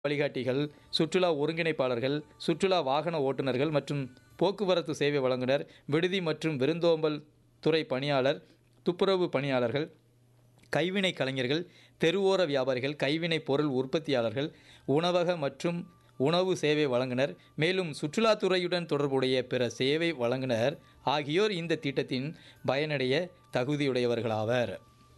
வழிகாட்டிகள் சுற்றுலா ஒருங்கிணைப்பாளர்கள் சுற்றுலா வாகன ஓட்டுநர்கள் மற்றும் போக்குவரத்து சேவை வழங்குனர் விடுதி மற்றும் விருந்தோம்பல் துறை பணியாளர் துப்புரவு பணியாளர்கள் கைவினை கலைஞர்கள் தெருவோர வியாபாரிகள் கைவினை பொருள் உற்பத்தியாளர்கள் உணவக மற்றும் உணவு சேவை வழங்குனர் மேலும் சுற்றுலாத்துறையுடன் தொடர்புடைய பிற சேவை வழங்குனர் ஆகியோர் இந்த திட்டத்தின் பயனடைய தகுதியுடையவர்களாவர்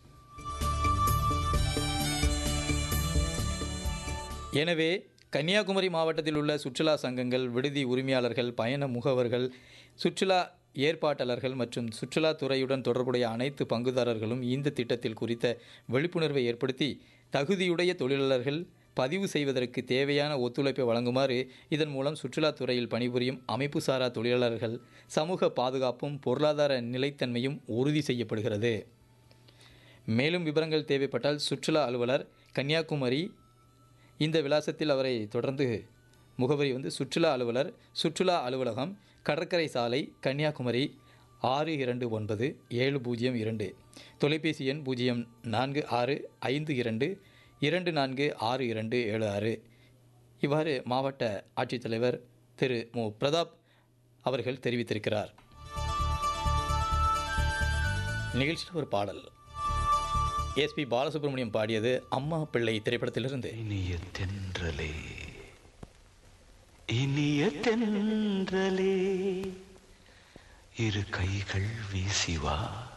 எனவே கன்னியாகுமரி மாவட்டத்தில் உள்ள சுற்றுலா சங்கங்கள் விடுதி உரிமையாளர்கள் பயண முகவர்கள் சுற்றுலா ஏற்பாட்டாளர்கள் மற்றும் சுற்றுலாத்துறையுடன் தொடர்புடைய அனைத்து பங்குதாரர்களும் இந்த திட்டத்தில் குறித்த விழிப்புணர்வை ஏற்படுத்தி தகுதியுடைய தொழிலாளர்கள் பதிவு செய்வதற்கு தேவையான ஒத்துழைப்பை வழங்குமாறு இதன் மூலம் சுற்றுலாத்துறையில் பணிபுரியும் அமைப்பு சாரா தொழிலாளர்கள் சமூக பாதுகாப்பும் பொருளாதார நிலைத்தன்மையும் உறுதி செய்யப்படுகிறது மேலும் விவரங்கள் தேவைப்பட்டால் சுற்றுலா அலுவலர் கன்னியாகுமரி இந்த விலாசத்தில் அவரை தொடர்ந்து முகவரி வந்து சுற்றுலா அலுவலர் சுற்றுலா அலுவலகம் கடற்கரை சாலை கன்னியாகுமரி ஆறு இரண்டு ஒன்பது ஏழு பூஜ்ஜியம் இரண்டு தொலைபேசி எண் பூஜ்ஜியம் நான்கு ஆறு ஐந்து இரண்டு இரண்டு நான்கு ஆறு இரண்டு ஏழு ஆறு இவ்வாறு மாவட்ட ஆட்சித்தலைவர் திரு மு பிரதாப் அவர்கள் தெரிவித்திருக்கிறார் நிகழ்ச்சியில் ஒரு பாடல் எஸ்பி பாலசுப்ரமணியம் பாடியது அம்மா பிள்ளை திரைப்படத்திலிருந்து இனிய தென்றலே இனிய தென்றலே இரு கைகள் வீசி வா